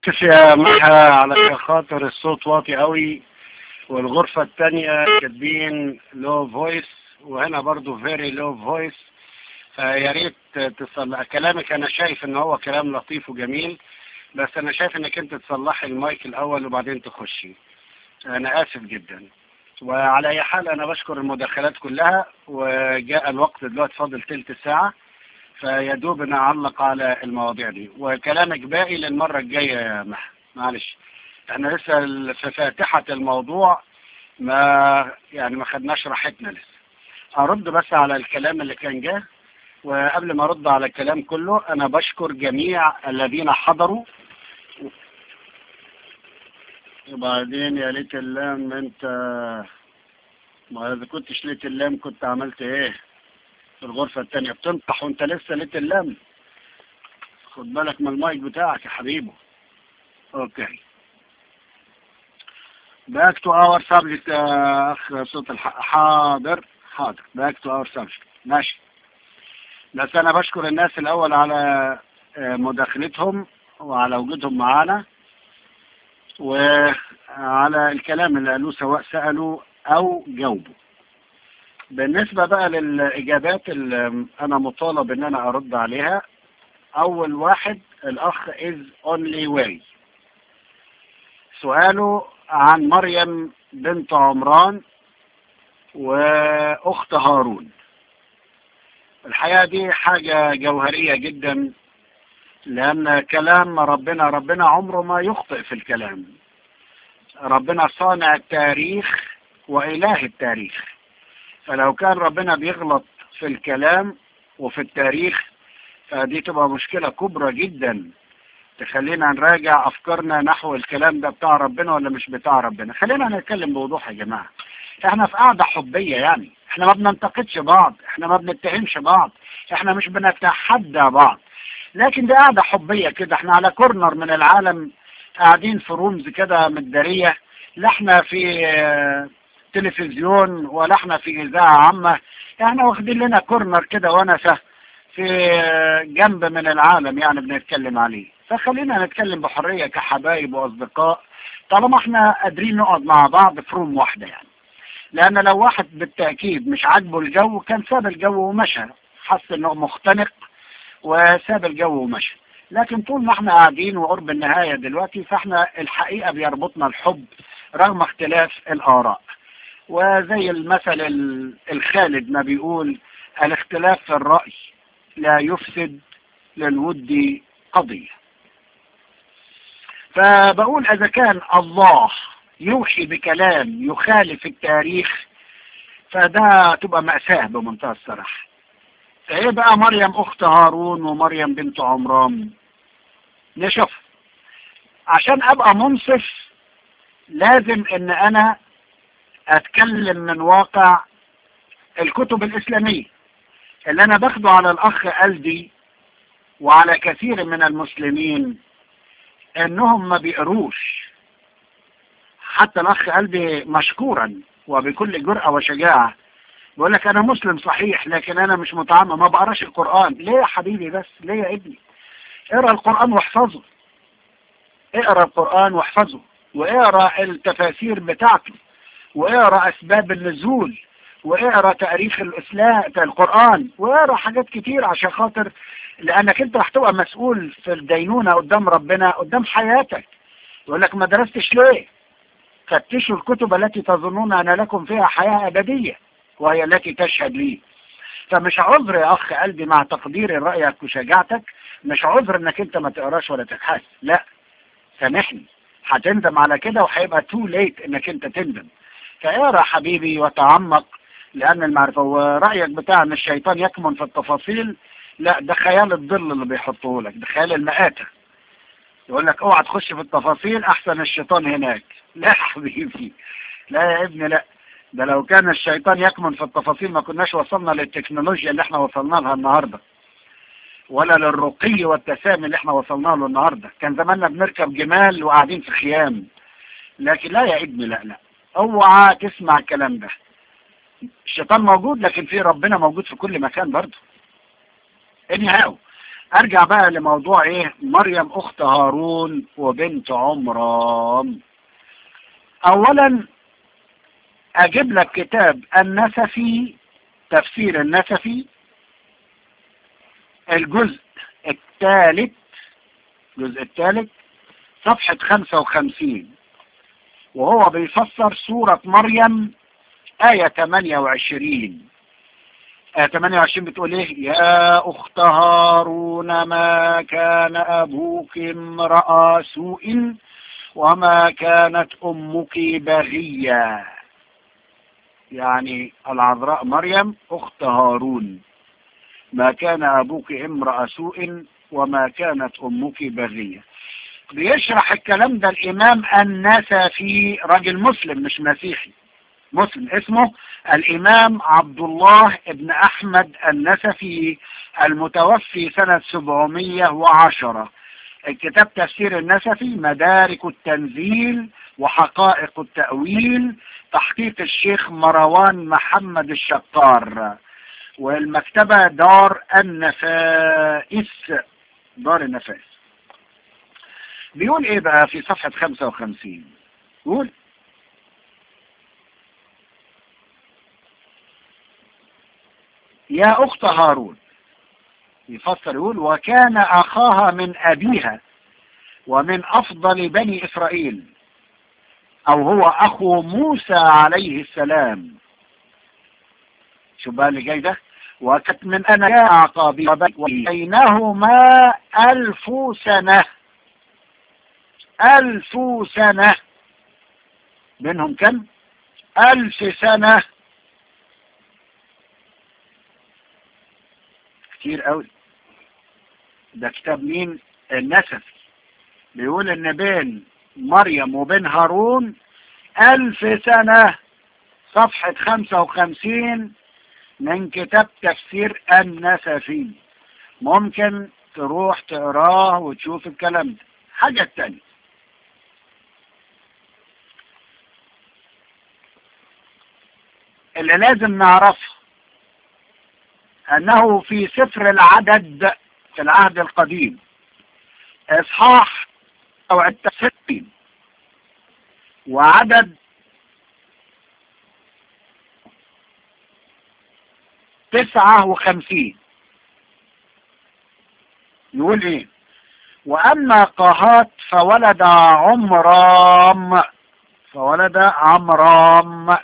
اسف يا محا على خاطر الصوت واطي قوي والغرفة التانية كاتبين لو فويس وهنا برضو فيري لو فويس فيا ريت تصلح كلامك انا شايف ان هو كلام لطيف وجميل بس انا شايف انك انت تصلحي المايك الاول وبعدين تخشي انا اسف جدا وعلى اي حال انا بشكر المداخلات كلها وجاء الوقت دلوقتي فاضل تلت ساعة فيا دوب نعلق على المواضيع دي وكلامك باقي للمرة الجاية يا مح معلش احنا لسه في فاتحة الموضوع ما يعني ما خدناش راحتنا لسه هرد بس على الكلام اللي كان جه وقبل ما ارد على الكلام كله انا بشكر جميع الذين حضروا وبعدين يا ليت اللام انت ما اذا كنتش ليت اللام كنت عملت ايه في الغرفة التانية بتنطح وانت لسه ليت اللام خد بالك من المايك بتاعك يا حبيبي اوكي باك تو اور سبجكت اخ صوت الحق حاضر حاضر باك تو اور سبجكت ماشي بس انا بشكر الناس الاول على مداخلتهم وعلى وجودهم معانا وعلى الكلام اللي قالوه سواء سألوا او جاوبوا بالنسبة بقى للإجابات اللي أنا مطالب إن أنا أرد عليها أول واحد الأخ is only way سؤاله عن مريم بنت عمران وأخت هارون الحقيقة دي حاجة جوهرية جدا لأن كلام ربنا ربنا عمره ما يخطئ في الكلام ربنا صانع التاريخ وإله التاريخ فلو كان ربنا بيغلط في الكلام وفي التاريخ فدي تبقى مشكلة كبرى جدا تخلينا نراجع أفكارنا نحو الكلام ده بتاع ربنا ولا مش بتاع ربنا خلينا نتكلم بوضوح يا جماعة احنا في قاعدة حبية يعني احنا ما بننتقدش بعض احنا ما بنتهمش بعض احنا مش بنتحدى بعض لكن دي قاعدة حبية كده احنا على كورنر من العالم قاعدين في رومز كده متدارية لا احنا في تلفزيون ولا احنا في اذاعة عامة احنا واخدين لنا كورنر كده ونسة في جنب من العالم يعني بنتكلم عليه فخلينا نتكلم بحرية كحبايب واصدقاء طالما احنا قادرين نقعد مع بعض في روم واحدة يعني لان لو واحد بالتأكيد مش عاجبه الجو كان ساب الجو ومشى حس انه مختنق وساب الجو ومشى لكن طول ما احنا قاعدين وقرب النهاية دلوقتي فاحنا الحقيقة بيربطنا الحب رغم اختلاف الآراء وزي المثل الخالد ما بيقول الاختلاف في الرأي لا يفسد للود قضية فبقول اذا كان الله يوحي بكلام يخالف التاريخ فده تبقى مأساة بمنتهى الصراحة فايه بقى مريم اخت هارون ومريم بنت عمران نشوف عشان ابقى منصف لازم ان انا اتكلم من واقع الكتب الاسلامية اللي انا باخده على الاخ قلبي وعلى كثير من المسلمين انهم ما بيقروش حتى الاخ قلبي مشكورا وبكل جرأة وشجاعة بيقول لك انا مسلم صحيح لكن انا مش متعمم ما بقراش القرآن ليه يا حبيبي بس ليه يا ابني اقرا القرآن واحفظه اقرا القرآن واحفظه واقرا التفاسير بتاعته واقرا اسباب النزول واقرا تاريخ الاسلام القرآن واقرا حاجات كتير عشان خاطر لانك انت راح تبقى مسؤول في الدينونة قدام ربنا قدام حياتك يقول لك ما درستش ليه فتشوا الكتب التي تظنون ان لكم فيها حياة ابدية وهي التي تشهد لي فمش عذر يا اخ قلبي مع تقدير رأيك وشجاعتك مش عذر انك انت ما تقراش ولا تبحث لا سامحني هتندم على كده وهيبقى تو ليت انك انت تندم فاقرا حبيبي وتعمق لان المعرفة ورأيك بتاع ان الشيطان يكمن في التفاصيل لا ده خيال الظل اللي بيحطه لك ده خيال المآتة يقول لك اوعى تخش في التفاصيل احسن الشيطان هناك لا يا حبيبي لا يا ابني لا ده لو كان الشيطان يكمن في التفاصيل ما كناش وصلنا للتكنولوجيا اللي احنا وصلنا لها النهاردة ولا للرقي والتسامي اللي احنا وصلنا له النهاردة كان زماننا بنركب جمال وقاعدين في خيام لكن لا يا ابني لا لا اوعى تسمع الكلام ده الشيطان موجود لكن في ربنا موجود في كل مكان برضه anyhow ارجع بقى لموضوع ايه مريم اخت هارون وبنت عمران اولا اجيب لك كتاب النسفي تفسير النسفي الجزء الثالث الجزء الثالث صفحة 55 وهو بيفسر سورة مريم آية 28 آية 28 بتقول ايه يا أخت هارون ما كان أبوك امرأ سوء وما كانت أمك بغية يعني العذراء مريم أخت هارون ما كان أبوك امرأ سوء وما كانت أمك بغية بيشرح الكلام ده الإمام النسفي راجل مسلم مش مسيحي مسلم اسمه الإمام عبد الله ابن أحمد النسفي المتوفي سنة 710 الكتاب تفسير النسفي مدارك التنزيل وحقائق التأويل تحقيق الشيخ مروان محمد الشطار والمكتبة دار النفائس دار النفائس بيقول ايه بقى في صفحة 55 يقول يا أخت هارون يفسر يقول وكان أخاها من أبيها ومن أفضل بني إسرائيل أو هو أخو موسى عليه السلام شو بقى اللي جاي ده وكانت من أنا يعقب بينهما ألف سنة ألف سنة بينهم كم ألف سنة كتير قوي ده كتاب مين النسفي بيقول ان بين مريم وبين هارون ألف سنة صفحة خمسة وخمسين من كتاب تفسير النسفي ممكن تروح تقراه وتشوف الكلام ده حاجة تانية اللي لازم نعرفها أنه في سفر العدد في العهد القديم إصحاح أو التسعين وعدد تسعة وخمسين يقول ايه واما قهات فولد عمرام فولد عمرام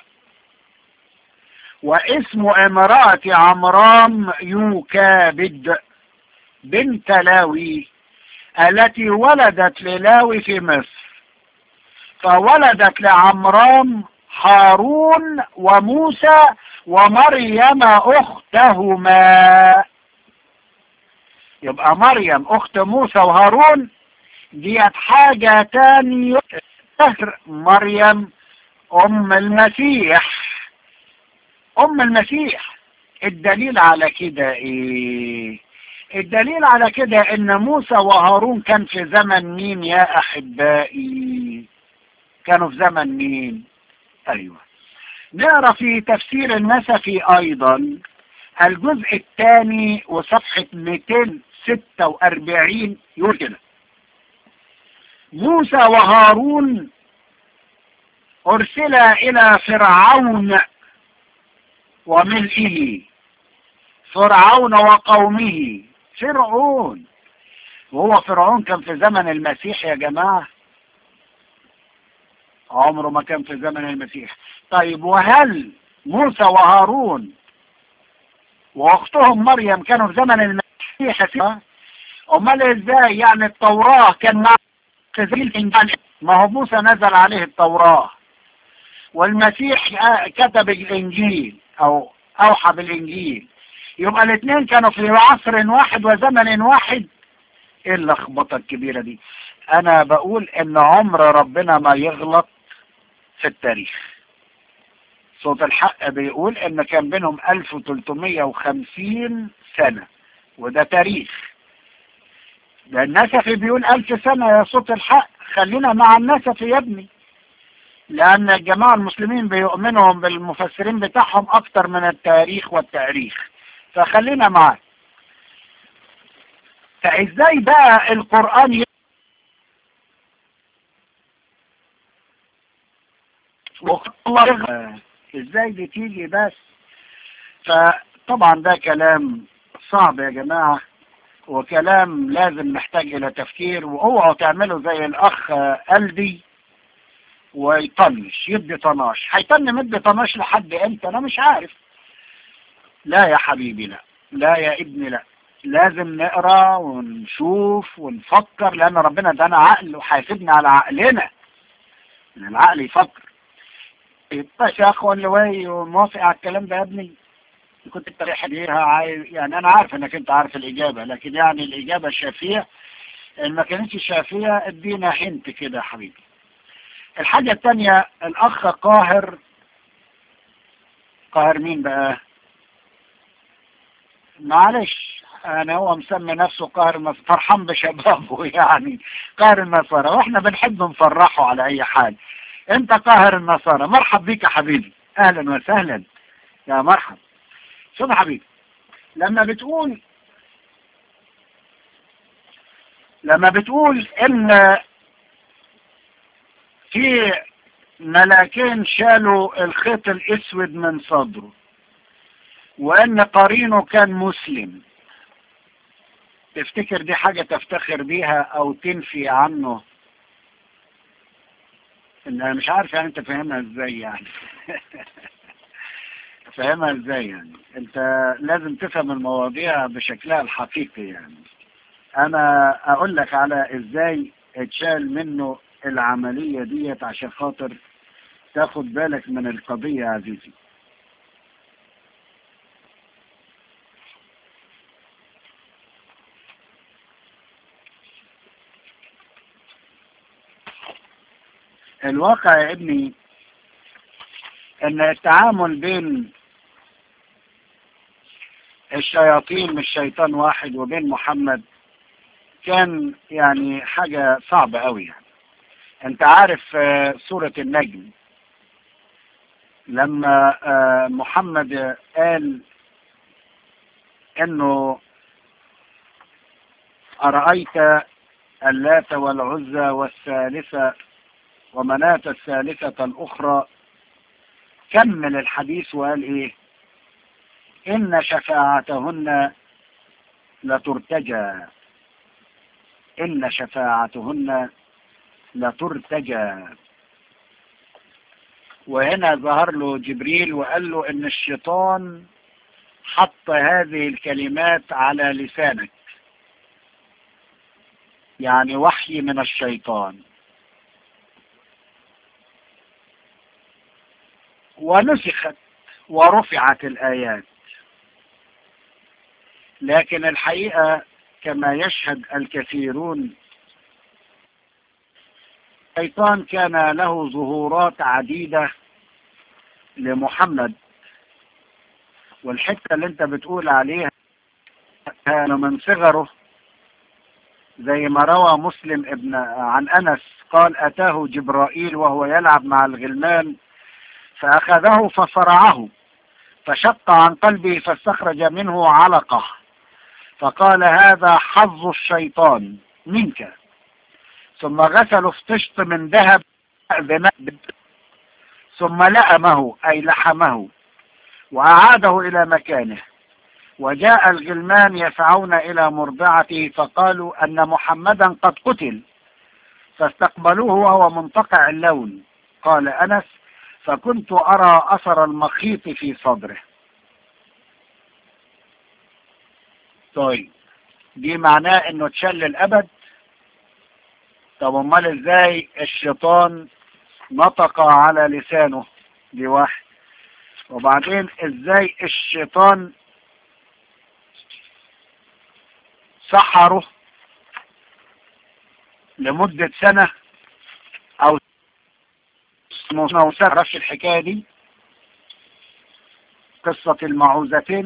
واسم امرأة عمرام يوكابد بنت لاوي التي ولدت للاوي في مصر فولدت لعمرام هارون وموسى ومريم اختهما يبقى مريم اخت موسى وهارون ديت حاجة تانية مريم ام المسيح ام المسيح الدليل على كده ايه الدليل على كده ان موسى وهارون كان في زمن مين يا احبائي كانوا في زمن مين ايوه نقرا في تفسير النسفي ايضا الجزء الثاني وصفحة 246 يقول كده موسى وهارون ارسلا الى فرعون وملئه فرعون وقومه فرعون وهو فرعون كان في زمن المسيح يا جماعة عمره ما كان في زمن المسيح طيب وهل موسى وهارون واختهم مريم كانوا في زمن المسيح فيها امال ازاي يعني التوراة كان مع الانجيل ما هو موسى نزل عليه التوراة والمسيح كتب الانجيل او اوحى بالانجيل يبقى الاثنين كانوا في عصر واحد وزمن واحد ايه اللخبطة الكبيرة دي انا بقول ان عمر ربنا ما يغلط في التاريخ صوت الحق بيقول ان كان بينهم 1350 سنة وده تاريخ ده النسفي بيقول 1000 سنة يا صوت الحق خلينا مع النسفي يا ابني لان الجماعة المسلمين بيؤمنوا بالمفسرين بتاعهم اكتر من التاريخ والتاريخ فخلينا معاه فازاي بقى القرآن ي... الله ازاي بتيجي بس فطبعا ده كلام صعب يا جماعة وكلام لازم محتاج الى تفكير واوعوا تعملوا زي الاخ قلبي ويطنش يدي طناش هيطن مد طناش لحد امتى انا مش عارف لا يا حبيبي لا لا يا ابني لا لازم نقرا ونشوف ونفكر لان ربنا ادانا عقل وهيفيدنا على عقلنا ان العقل يفكر يبقى يا اخوان لواي وموافق على الكلام ده يا ابني كنت انت حديها عايز يعني انا عارف انك انت عارف الاجابه لكن يعني الاجابه الشافيه ان ما كانتش شافيه ادينا حنت كده يا حبيبي الحاجه الثانيه الاخ قاهر قاهر مين بقى معلش انا هو مسمي نفسه قاهر فرحان بشبابه يعني قاهر النصارى واحنا بنحب نفرحه على اي حال انت قاهر النصارى مرحب بيك يا حبيبي اهلا وسهلا يا مرحب شوف يا حبيبي لما بتقول لما بتقول ان في ملاكين شالوا الخيط الاسود من صدره وان قرينه كان مسلم تفتكر دي حاجة تفتخر بيها او تنفي عنه انا مش عارف يعني انت فاهمها ازاي يعني فاهمها ازاي يعني انت لازم تفهم المواضيع بشكلها الحقيقي يعني انا اقول لك على ازاي اتشال منه العملية ديت عشان خاطر تاخد بالك من القضية يا عزيزي الواقع يا ابني ان التعامل بين الشياطين مش شيطان واحد وبين محمد كان يعني حاجة صعبة قوي يعني انت عارف سورة النجم لما محمد قال انه أرأيت اللات والعزى والثالثة ومناة الثالثة الأخرى كمل الحديث وقال إيه إن شفاعتهن لترتجى إن شفاعتهن لترتجى وهنا ظهر له جبريل وقال له إن الشيطان حط هذه الكلمات على لسانك يعني وحي من الشيطان ونسخت ورفعت الآيات لكن الحقيقة كما يشهد الكثيرون الشيطان كان له ظهورات عديدة لمحمد والحتة اللي انت بتقول عليها كان من صغره زي ما روى مسلم ابن عن أنس قال أتاه جبرائيل وهو يلعب مع الغلمان فأخذه فصرعه فشق عن قلبه فاستخرج منه علقة فقال هذا حظ الشيطان منك ثم غسل افتشط من ذهب ثم لأمه أي لحمه وأعاده إلى مكانه وجاء الغلمان يسعون إلى مرضعته فقالوا أن محمدا قد قتل فاستقبلوه وهو منتقع اللون قال أنس فكنت أرى أثر المخيط في صدره طيب دي معناه انه اتشل للأبد طب امال ازاي الشيطان نطق على لسانه دي واحد وبعدين ازاي الشيطان سحره لمدة سنة او ما تعرفش الحكاية دي قصة المعوذتين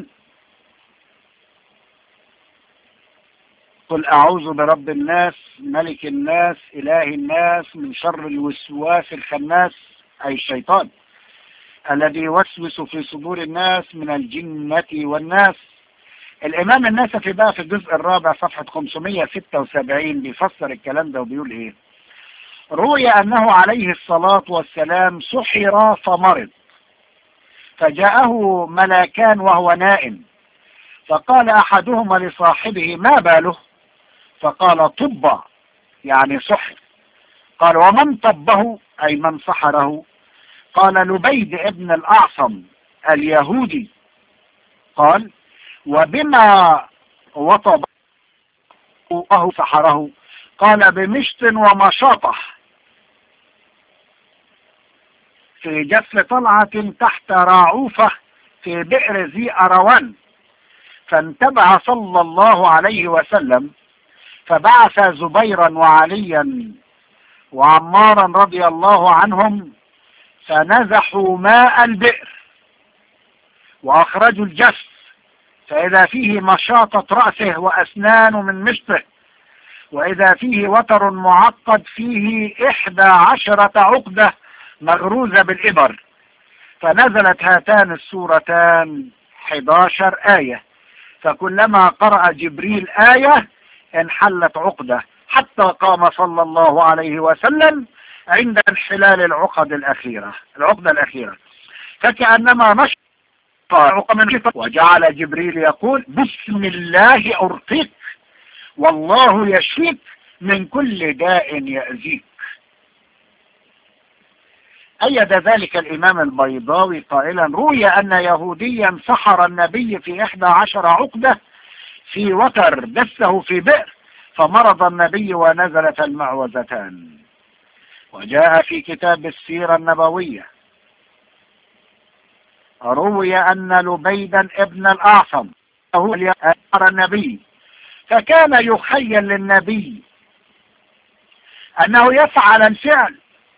قل أعوذ برب الناس ملك الناس إله الناس من شر الوسواس الخناس أي الشيطان الذي يوسوس في صدور الناس من الجنة والناس الإمام النسفي بقى في الجزء الرابع صفحة 576 بيفسر الكلام ده وبيقول إيه روي أنه عليه الصلاة والسلام سحر فمرض فجاءه ملاكان وهو نائم فقال أحدهما لصاحبه ما باله فقال طب يعني سحر قال ومن طبه أي من سحره قال لبيد ابن الأعصم اليهودي قال وبما وطبه سحره قال بمشط ومشاطة في جسر طلعة تحت راعوفة في بئر ذي أروان فانتبه صلى الله عليه وسلم فبعث زبيرا وعليا وعمارا رضي الله عنهم فنزحوا ماء البئر وأخرجوا الجسر فإذا فيه مشاطة رأسه وأسنان من مشطه وإذا فيه وتر معقد فيه إحدى عشرة عقدة مغروزة بالإبر فنزلت هاتان السورتان 11 آية فكلما قرأ جبريل آية انحلت عقدة حتى قام صلى الله عليه وسلم عند انحلال العقد الأخيرة العقدة الأخيرة فكأنما نشط عقد من وجعل جبريل يقول بسم الله أرقيك والله يشفيك من كل داء يأذيك أيد ذلك الإمام البيضاوي قائلا روي أن يهوديا سحر النبي في إحدى عشر عقدة في وتر دسه في بئر فمرض النبي ونزلت المعوذتان وجاء في كتاب السيرة النبوية روي أن لبيدا ابن الأعصم هو النبي فكان يخيل للنبي أنه يفعل الفعل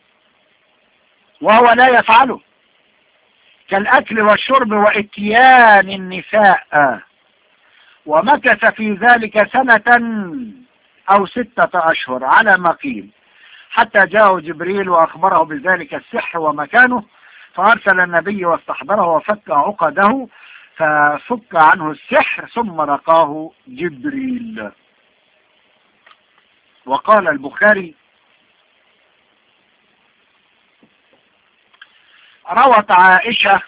وهو لا يفعله كالأكل والشرب وإتيان النساء ومكث في ذلك سنة أو ستة أشهر على ما قيل حتى جاءه جبريل وأخبره بذلك السحر ومكانه فأرسل النبي واستحضره وفك عقده ففك عنه السحر ثم رقاه جبريل وقال البخاري روت عائشة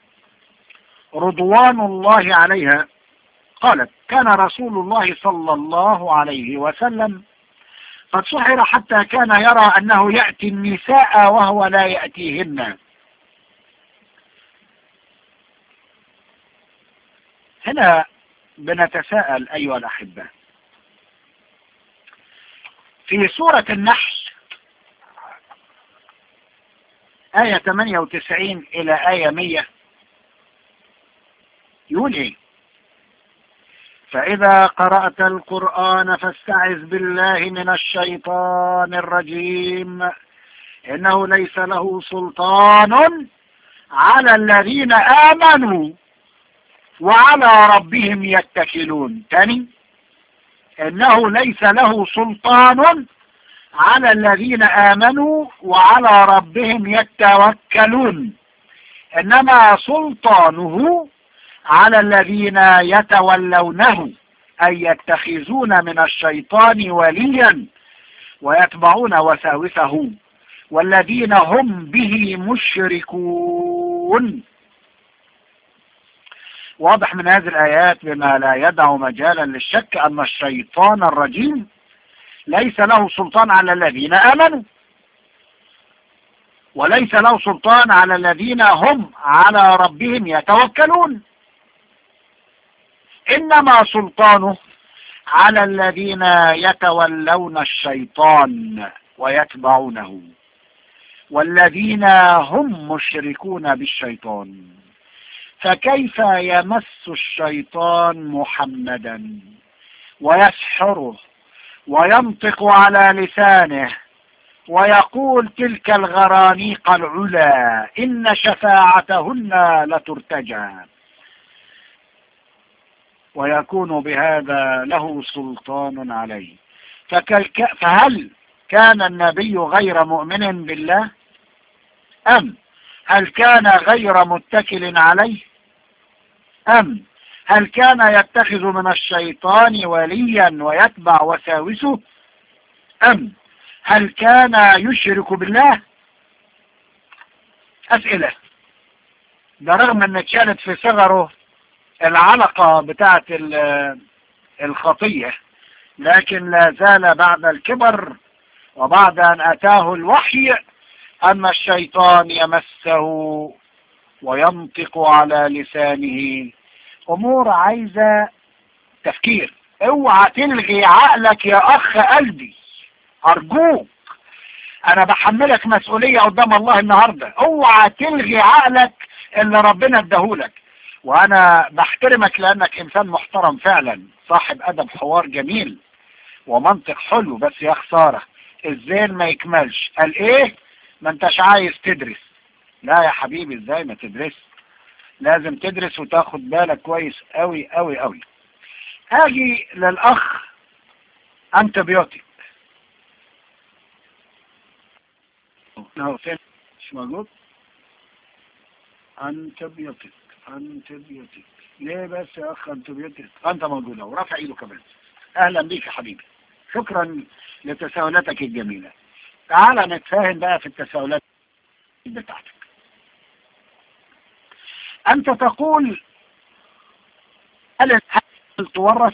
رضوان الله عليها قالت كان رسول الله صلى الله عليه وسلم قد سحر حتى كان يرى أنه يأتي النساء وهو لا يأتيهن هنا بنتساءل أيها الأحبة في سورة النحل آية 98 إلى آية 100 يقول إيه فإذا قرأت القرآن فاستعذ بالله من الشيطان الرجيم إنه ليس له سلطان على الذين آمنوا وعلى ربهم يتكلون تاني إنه ليس له سلطان على الذين آمنوا وعلى ربهم يتوكلون إنما سلطانه على الذين يتولونه أي يتخذون من الشيطان وليا ويتبعون وساوسه والذين هم به مشركون واضح من هذه الآيات بما لا يدع مجالا للشك أن الشيطان الرجيم ليس له سلطان على الذين آمنوا وليس له سلطان على الذين هم على ربهم يتوكلون إنما سلطانه على الذين يتولون الشيطان ويتبعونه والذين هم مشركون بالشيطان فكيف يمس الشيطان محمدا ويسحره وينطق على لسانه ويقول تلك الغرانيق العلا إن شفاعتهن لترتجى ويكون بهذا له سلطان عليه فهل كان النبي غير مؤمن بالله أم هل كان غير متكل عليه أم هل كان يتخذ من الشيطان وليا ويتبع وساوسه أم هل كان يشرك بالله أسئلة ده رغم ان كانت في صغره العلقة بتاعت الخطية لكن لا زال بعد الكبر وبعد ان اتاه الوحي ان الشيطان يمسه وينطق على لسانه امور عايزة تفكير اوعى تلغي عقلك يا اخ قلبي ارجوك انا بحملك مسؤولية قدام الله النهاردة اوعى تلغي عقلك اللي ربنا اداهولك وانا بحترمك لانك انسان محترم فعلا صاحب ادب حوار جميل ومنطق حلو بس يا خسارة الذهن ما يكملش قال ايه ما انتش عايز تدرس لا يا حبيبي ازاي ما تدرس لازم تدرس وتاخد بالك كويس قوي قوي قوي اجي للاخ انتبيوتيك هو فين مش موجود انتبيوتيك انتبيوتيك ليه بس يا اخ انتبيوتيك انت موجود اهو رافع ايده كمان اهلا بيك يا حبيبي شكرا لتساؤلاتك الجميلة تعال نتفاهم بقى في التساؤلات بتاعتك انت تقول هل تورث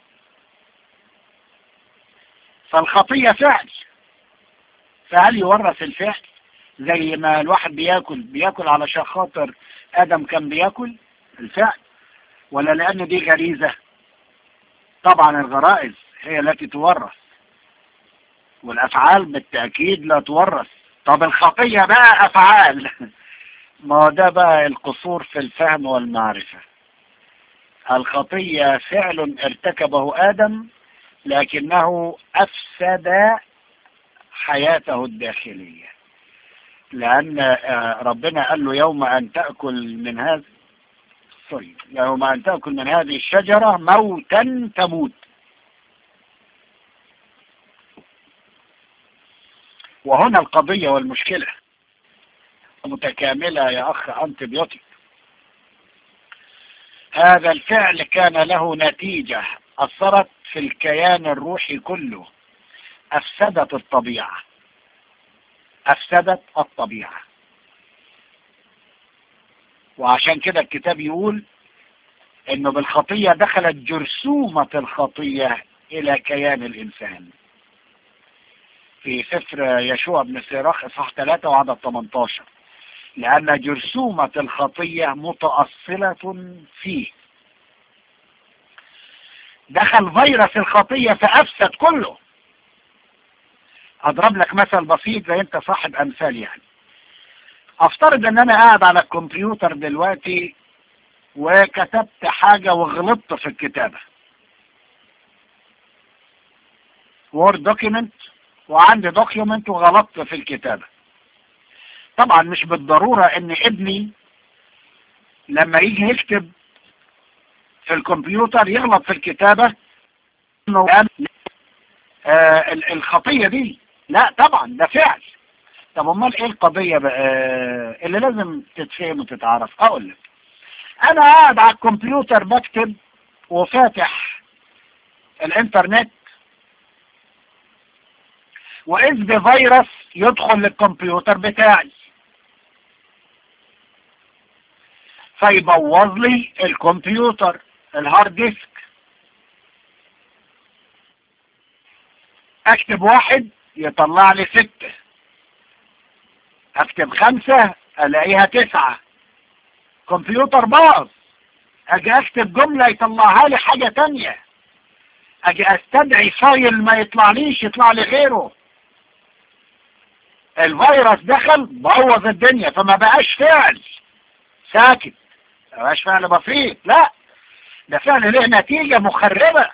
فالخطية فعل فهل يورث الفعل زي ما الواحد بياكل بياكل علشان خاطر ادم كان بياكل الفعل ولا لان دي غريزة طبعا الغرائز هي التي تورث والافعال بالتأكيد لا تورث طب الخطية بقى افعال ما هو ده بقى القصور في الفهم والمعرفة الخطية فعل ارتكبه ادم لكنه افسد حياته الداخلية لأن ربنا قال له يوم أن تأكل من هذا سوري يوم أن تأكل من هذه الشجرة موتا تموت وهنا القضية والمشكلة متكاملة يا أخ أنتبيوتيك هذا الفعل كان له نتيجة أثرت في الكيان الروحي كله أفسدت الطبيعة أفسدت الطبيعة وعشان كده الكتاب يقول انه بالخطية دخلت جرثومة الخطية الى كيان الانسان في سفر يشوع بن سيراخ اصحاح 3 وعدد 18 لان جرثومة الخطية متأصلة فيه دخل فيروس الخطية فافسد كله اضرب لك مثل بسيط زي انت صاحب امثال يعني افترض ان انا قاعد على الكمبيوتر دلوقتي وكتبت حاجة وغلطت في الكتابة وورد دوكيمنت وعندي دوكيمنت وغلطت في الكتابة طبعا مش بالضرورة ان ابني لما يجي يكتب في الكمبيوتر يغلط في الكتابة انه آه الخطية دي لا طبعا ده فعل طب امال ايه القضية بقى اللي لازم تتفهم وتتعرف اقول لك انا قاعد على الكمبيوتر بكتب وفاتح الانترنت واذ بفيروس يدخل للكمبيوتر بتاعي فيبوظ لي الكمبيوتر الهارد ديسك اكتب واحد يطلع لي ستة اكتب خمسة الاقيها تسعة كمبيوتر باظ اجي اكتب جملة يطلعها لي حاجة تانية اجي استدعي فايل ما يطلعليش يطلع لي غيره الفيروس دخل بوظ الدنيا فما بقاش فعل ساكت ما بقاش فعل بسيط لا ده فعل له نتيجة مخربة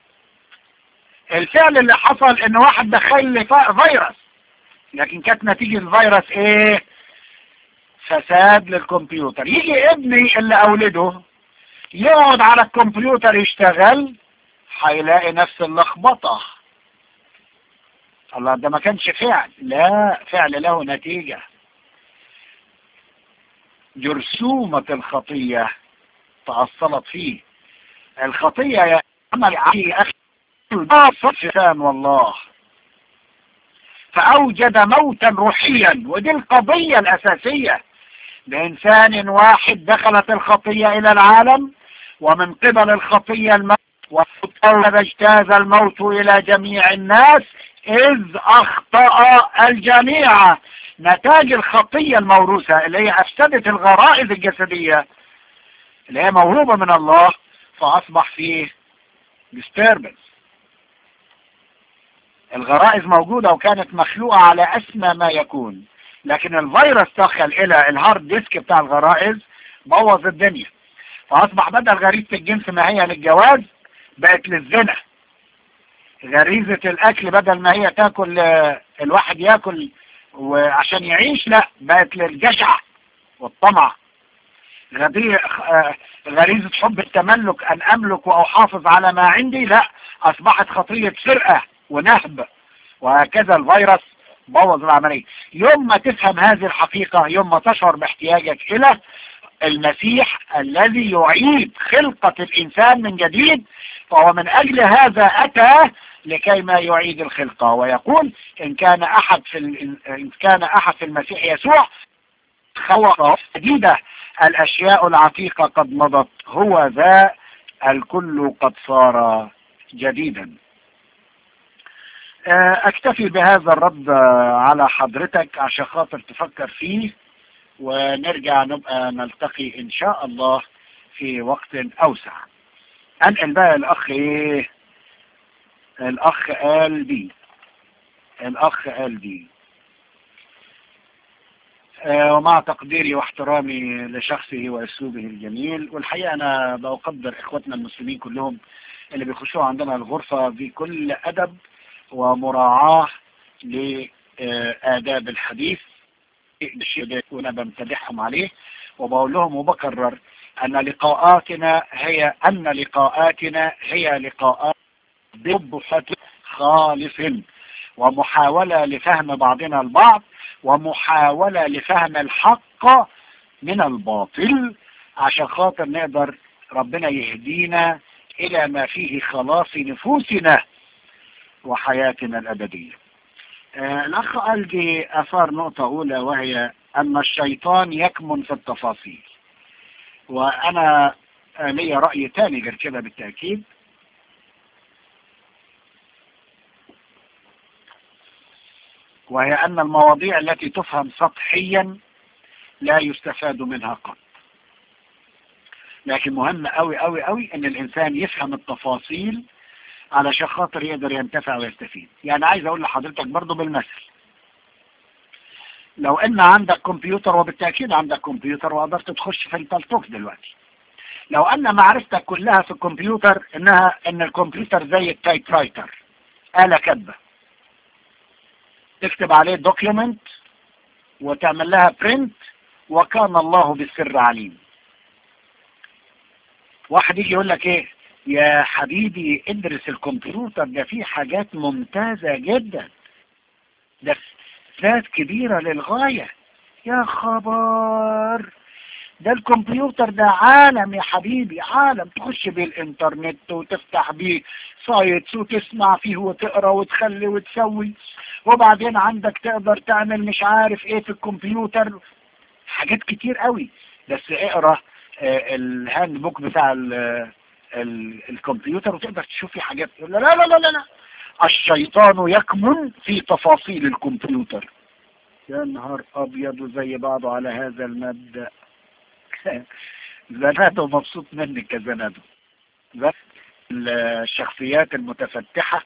الفعل اللي حصل ان واحد دخل لي فيروس لكن كانت نتيجة الفيروس ايه فساد للكمبيوتر يجي ابني اللي اولده يقعد على الكمبيوتر يشتغل هيلاقي نفس اللخبطة الله ده ما كانش فعل لا فعل له نتيجة جرثومة الخطية تأصلت فيه الخطية عمل عليه أخي الإنسان والله فأوجد موتا روحيا ودي القضية الأساسية بإنسان واحد دخلت الخطية إلى العالم ومن قبل الخطية الموت وقد اجتاز الموت إلى جميع الناس إذ أخطأ الجميع نتاج الخطية الموروثة اللي هي أفسدت الغرائز الجسدية اللي هي موهوبة من الله فأصبح فيه disturbance الغرائز موجودة وكانت مخلوقة على أسمى ما يكون لكن الفيروس دخل إلى الهارد ديسك بتاع الغرائز بوظ الدنيا فأصبح بدل غريزة الجنس ما هي للجواز بقت للزنا غريزة الأكل بدل ما هي تاكل الواحد ياكل وعشان يعيش لا بقت للجشع والطمع غريزة حب التملك أن أملك وأحافظ على ما عندي لا أصبحت خطية سرقة ونهب وهكذا الفيروس بوظ العملية يوم ما تفهم هذه الحقيقة يوم ما تشعر باحتياجك إلى المسيح الذي يعيد خلقة الإنسان من جديد فهو من أجل هذا أتى لكي ما يعيد الخلقة ويقول إن كان أحد في إن كان أحد في المسيح يسوع خلق جديدة الأشياء العتيقة قد مضت هو ذا الكل قد صار جديدا اكتفي بهذا الرد على حضرتك عشان خاطر تفكر فيه ونرجع نبقى نلتقي ان شاء الله في وقت اوسع انقل بقى الاخ ايه الاخ قال بي الاخ قال بي آه ومع تقديري واحترامي لشخصه واسلوبه الجميل والحقيقة انا بقدر اخواتنا المسلمين كلهم اللي بيخشوا عندنا الغرفة بكل ادب ومراعاة لآداب الحديث الشيء وانا بمتدحهم عليه وبقول لهم وبكرر ان لقاءاتنا هي ان لقاءاتنا هي لقاءات ببحة خالص ومحاولة لفهم بعضنا البعض ومحاولة لفهم الحق من الباطل عشان خاطر نقدر ربنا يهدينا الى ما فيه خلاص نفوسنا وحياتنا الأبدية آه الأخ قال دي أثار نقطة أولى وهي أن الشيطان يكمن في التفاصيل وأنا آه لي رأي تاني غير كده بالتأكيد وهي أن المواضيع التي تفهم سطحيا لا يستفاد منها قط لكن مهم قوي قوي قوي ان الانسان يفهم التفاصيل علشان خاطر يقدر ينتفع ويستفيد يعني عايز اقول لحضرتك برضو بالمثل لو ان عندك كمبيوتر وبالتأكيد عندك كمبيوتر وقدرت تخش في البالتوك دلوقتي لو ان معرفتك كلها في الكمبيوتر انها ان الكمبيوتر زي التايب رايتر آلة كاتبة تكتب عليه دوكيومنت وتعمل لها برنت وكان الله بالسر عليم واحد يجي يقول لك ايه يا حبيبي ادرس الكمبيوتر ده فيه حاجات ممتازة جدا ده ذات كبيرة للغاية يا خبر ده الكمبيوتر ده عالم يا حبيبي عالم تخش بيه الانترنت وتفتح بيه سايتس وتسمع فيه وتقرا وتخلي وتسوي وبعدين عندك تقدر تعمل مش عارف ايه في الكمبيوتر حاجات كتير قوي بس اقرا الهاند بوك بتاع الكمبيوتر وتقدر تشوف فيه حاجات لا لا لا لا لا الشيطان يكمن في تفاصيل الكمبيوتر يا نهار ابيض زي بعضه على هذا المبدأ زنادو مبسوط منك يا زنادو بس الشخصيات المتفتحة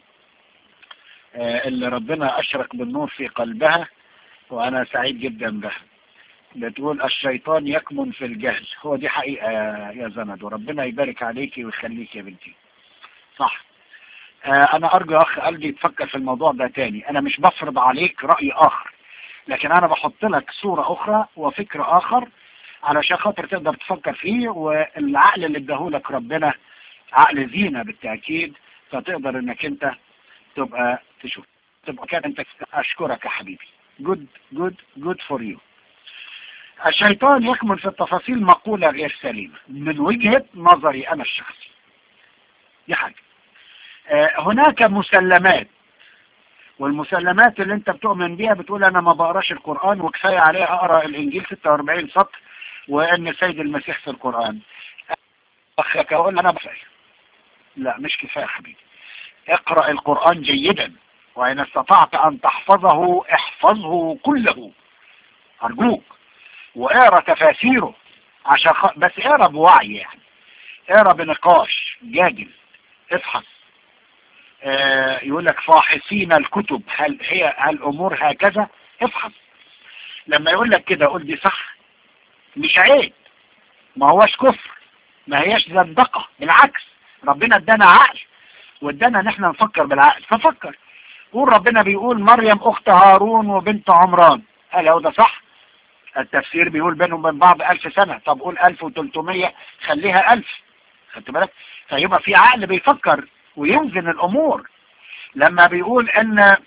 اللي ربنا اشرق بالنور في قلبها وانا سعيد جدا بها بتقول الشيطان يكمن في الجهل هو دي حقيقة يا زند وربنا يبارك عليكي ويخليك يا بنتي صح انا ارجو اخ قلبي تفكر في الموضوع ده تاني انا مش بفرض عليك رأي اخر لكن انا بحط لك صورة اخرى وفكر اخر علشان خاطر تقدر تفكر فيه والعقل اللي اداهولك ربنا عقل زينة بالتأكيد فتقدر انك انت تبقى تشوف تبقى كده انت اشكرك يا حبيبي good good good for you الشيطان يكمن في التفاصيل مقولة غير سليمة من وجهة نظري أنا الشخصي دي حاجة آه هناك مسلمات والمسلمات اللي انت بتؤمن بيها بتقول انا ما بقراش القرآن وكفاية عليها اقرا الانجيل 46 سطر وان السيد المسيح في القرآن اخك اقول انا بفعل لا مش كفاية حبيبي اقرأ القرآن جيدا وإن استطعت أن تحفظه احفظه كله أرجوك واقرأ تفاسيره عشان خ... بس اقرأ بوعي يعني اقرأ بنقاش جاجل افحص آه يقول لك فاحصين الكتب هل هي هل الأمور هكذا افحص لما يقول لك كده قول دي صح مش عيب ما هوش كفر ما هياش زندقة بالعكس ربنا ادانا عقل وادانا نحن نفكر بالعقل ففكر قول ربنا بيقول مريم اخت هارون وبنت عمران هل هو ده صح التفسير بيقول بينهم وبين بعض الف سنة طب قول الف وتلتمية خليها الف خدت بالك فيبقى في عقل بيفكر ويوزن الامور لما بيقول ان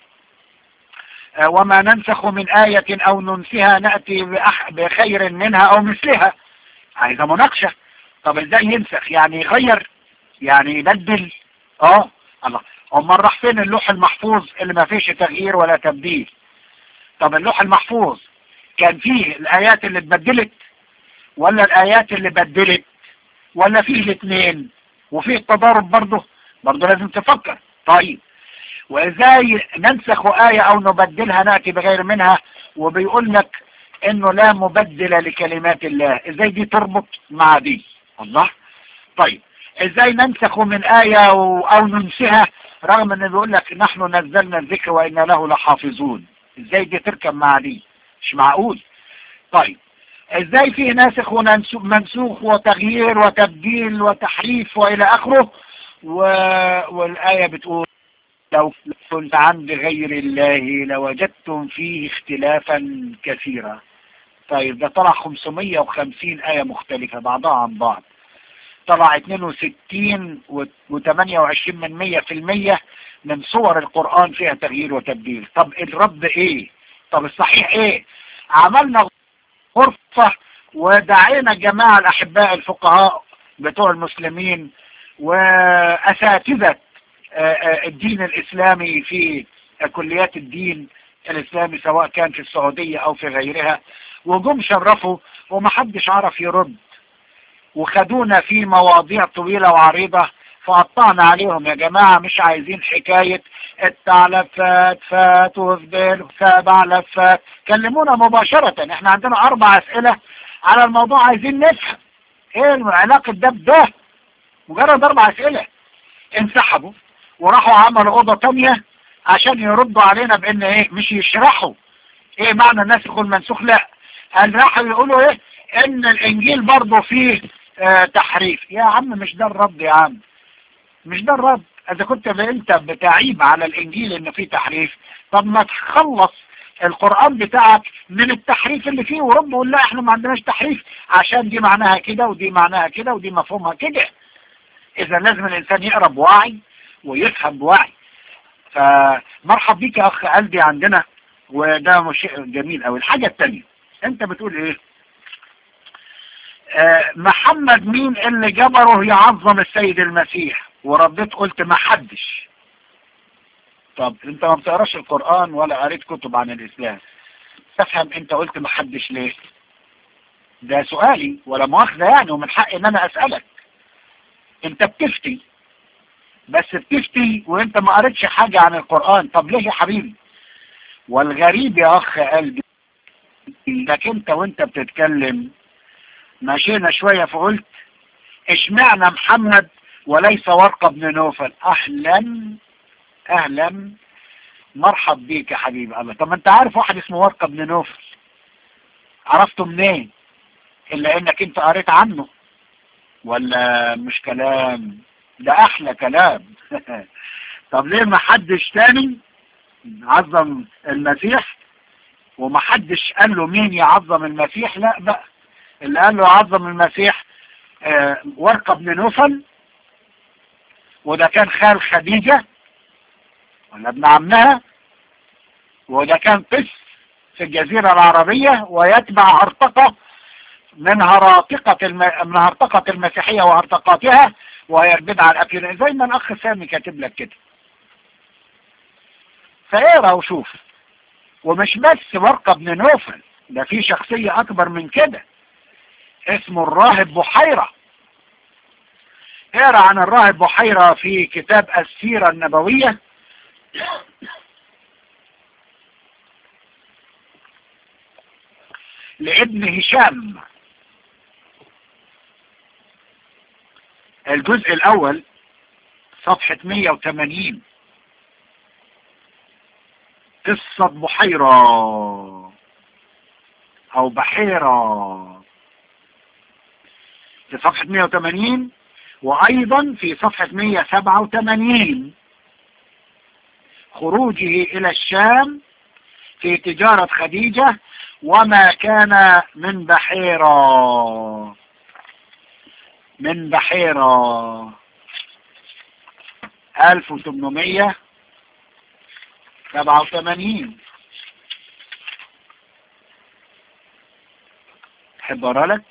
وما ننسخ من آية او ننسها نأتي بخير منها او مثلها عايزة مناقشة طب ازاي ينسخ يعني يغير يعني يبدل اه الله امال راح فين اللوح المحفوظ اللي ما فيش تغيير ولا تبديل طب اللوح المحفوظ كان فيه الايات اللي اتبدلت ولا الايات اللي بدلت ولا فيه الاثنين وفيه التضارب برضه برضه لازم تفكر طيب وازاي ننسخ آية او نبدلها نأتي بغير منها وبيقول لك انه لا مبدل لكلمات الله ازاي دي تربط مع دي الله طيب ازاي ننسخ من آية او ننسها رغم ان بيقول لك نحن نزلنا الذكر وإنا له لحافظون ازاي دي تركب مع دي مش معقول طيب ازاي فيه ناسخ ومنسوخ وتغيير وتبديل وتحريف والى اخره و... والآية بتقول لو كنت عند غير الله لوجدتم فيه اختلافا كثيرا طيب ده طلع 550 آية مختلفة بعضها عن بعض طلع 62 و28 من 100 في المية من صور القرآن فيها تغيير وتبديل طب الرد ايه طب الصحيح ايه عملنا غرفة ودعينا جماعة الأحباء الفقهاء بتوع المسلمين وأساتذة الدين الإسلامي في كليات الدين الإسلامي سواء كان في السعودية أو في غيرها وجم شرفوا ومحدش عرف يرد وخدونا في مواضيع طويلة وعريضة فقطعنا عليهم يا جماعة مش عايزين حكاية التعلفات فات وفضل سبع لفات كلمونا مباشرة احنا عندنا اربع اسئلة على الموضوع عايزين نفهم ايه علاقة ده بده مجرد اربع اسئلة انسحبوا وراحوا عملوا اوضة تانية عشان يردوا علينا بان ايه مش يشرحوا ايه معنى الناسخ والمنسوخ لا قال راحوا يقولوا ايه ان الانجيل برضه فيه اه تحريف يا عم مش ده الرد يا عم مش ده الرد اذا كنت انت بتعيب على الانجيل ان فيه تحريف طب ما تخلص القرآن بتاعك من التحريف اللي فيه ورب وقول لا احنا ما عندناش تحريف عشان دي معناها كده ودي معناها كده ودي مفهومها كده اذا لازم الانسان يقرا بوعي ويفهم بوعي فمرحب بيك يا اخ قلبي عندنا وده شيء جميل قوي الحاجة التانية انت بتقول ايه آه محمد مين اللي جبره يعظم السيد المسيح ورديت قلت ما حدش طب انت ما بتقراش القرآن ولا قريت كتب عن الاسلام تفهم انت قلت ما حدش ليه ده سؤالي ولا مؤاخذة يعني ومن حقي ان انا اسألك انت بتفتي بس بتفتي وانت ما قريتش حاجة عن القرآن طب ليه يا حبيبي والغريب يا اخ قلبي انك انت وانت بتتكلم مشينا شوية فقلت اشمعنى محمد وليس ورقة بن نوفل اهلا اهلا مرحب بيك يا حبيبي الله طب ما انت عارف واحد اسمه ورقة بن نوفل عرفته منين الا انك انت قريت عنه ولا مش كلام ده احلى كلام طب ليه ما حدش تاني عظم المسيح وما حدش قال له مين يعظم المسيح لا بقى اللي قال له يعظم المسيح آه ورقة بن نوفل وده كان خال خديجة ولا ابن عمها وده كان قس في الجزيرة العربية ويتبع هرطقة من هراطقة الم... من هرطقة المسيحية وهرطقاتها وهي البدعة الأخيرة زي ما الأخ سامي كاتب لك كده فاقرا وشوف ومش بس ورقة بن نوفل ده في شخصية أكبر من كده اسمه الراهب بحيرة اقرا عن الراهب بحيرة في كتاب السيرة النبوية لابن هشام الجزء الأول صفحة 180 قصة بحيرة أو بحيرة في صفحة 180 وأيضا في صفحة 187 خروجه إلى الشام في تجارة خديجة وما كان من بحيرة من بحيرة 1887 تحب اقرا لك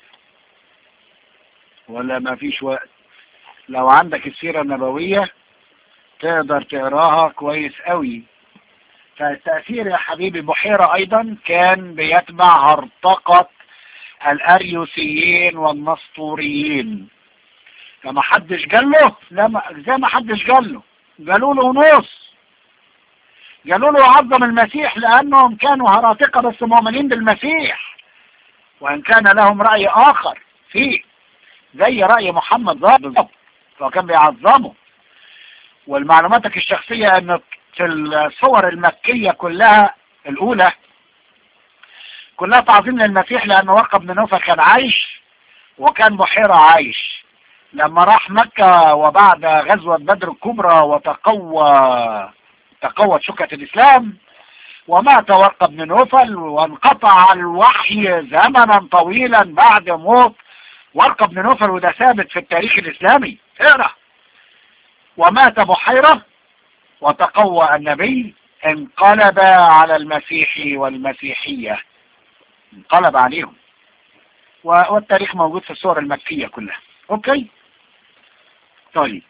ولا ما فيش وقت لو عندك السيرة النبوية تقدر تقراها كويس قوي فالتأثير يا حبيبي بحيرة أيضا كان بيتبع هرطقة الأريوسيين والنسطوريين فما حدش قال له لا ما زي ما حدش قال له قالوا له نص قالوا له عظم المسيح لأنهم كانوا هراطقة بس مؤمنين بالمسيح وإن كان لهم رأي آخر فيه زي رأي محمد بالضبط فكان بيعظمه والمعلوماتك الشخصية ان في الصور المكية كلها الاولى كلها تعظيم للمسيح لان ورقة بن نوفل كان عايش وكان بحيرة عايش لما راح مكة وبعد غزوة بدر الكبرى وتقوى تقوت شكة الاسلام ومات ورقة بن نوفل وانقطع الوحي زمنا طويلا بعد موت ورقة بن نوفل وده ثابت في التاريخ الاسلامي اقرأ ومات بحيرة وتقوى النبي انقلب على المسيح والمسيحية انقلب عليهم والتاريخ موجود في الصور المكية كلها اوكي طيب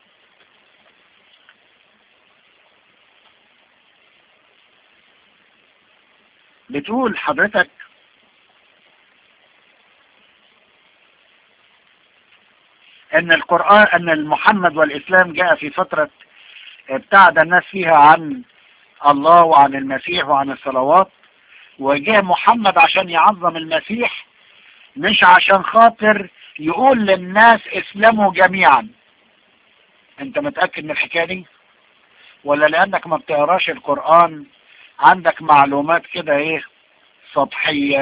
بتقول حضرتك ان القرآن ان المحمد والاسلام جاء في فترة ابتعد الناس فيها عن الله وعن المسيح وعن الصلوات وجاء محمد عشان يعظم المسيح مش عشان خاطر يقول للناس اسلموا جميعا انت متأكد من الحكاية دي ولا لانك ما بتقراش القرآن عندك معلومات كده ايه سطحية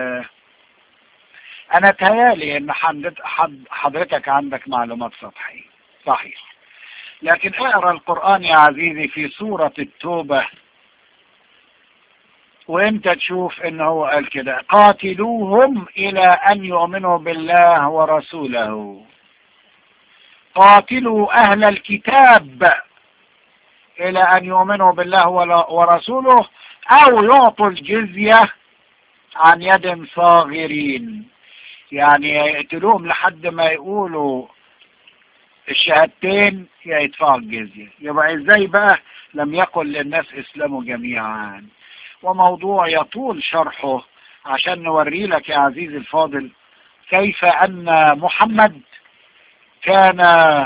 انا تهيالي ان حضرتك عندك معلومات سطحية صحيح لكن اقرا القرآن يا عزيزي في سورة التوبة وانت تشوف ان هو قال كده قاتلوهم الى ان يؤمنوا بالله ورسوله قاتلوا اهل الكتاب الى ان يؤمنوا بالله ورسوله او يعطوا الجزية عن يد صاغرين يعني يقتلوهم لحد ما يقولوا الشهادتين يا يدفعوا الجزية يبقى ازاي بقى لم يقل للناس اسلموا جميعا وموضوع يطول شرحه عشان نوري لك يا عزيزي الفاضل كيف ان محمد كان